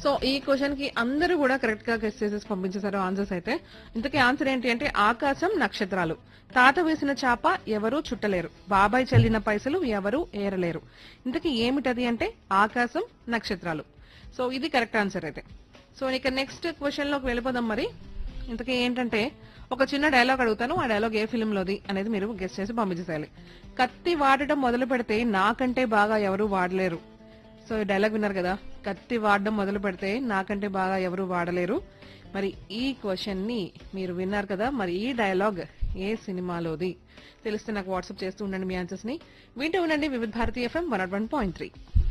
so ఈ question కి అందరూ కూడా కరెక్ట్ గా గెస్ట్ చేసేసి పంపించేశారు ఆన్సర్స్ అయితే ఇంతకీ ఆన్సర్ ఏంటి అంటే ఆకాశం నక్షత్రాలు తాత వేసిన చాప ఎవరు చుట్టలేరు బాబాయ్ చెల్లిన పైసలు ఎవరు ఏరలేరు ఇంతకీ ఏమిటది అంటే ఆకాశం నక్షత్రాలు సో ఇది కరెక్ట్ ఆన్సర్ అయితే సో ఇక నెక్స్ట్ క్వశ్చన్ లోకి వెళ్ళిపోదాం మరి ఇంతకీ ఏంటంటే ఒక చిన్న డైలాగ్ అడుగుతాను ఆ డైలాగ్ ఏ ఫిల్మ్ లోది అనేది మీరు గెస్ట్ చేసి పంపించేసేయాలి కత్తి వాడటం మొదలు పెడితే నాకంటే బాగా ఎవరు వాడలేరు సో ఈ డైలాగ్ విన్నారు కదా కత్తి వాడడం మొదలు పెడితే నాకంటే బాగా ఎవరు వాడలేరు మరి ఈ క్వశ్చన్ ని మీరు విన్నారు కదా మరి ఈ డైలాగ్ ఏ సినిమాలోది తెలిస్తే నాకు వాట్సాప్ చేస్తూ ఉండండి మీ ఆన్సర్స్ ని వింటూ ఉండండి Vividh Bharati FM one one point three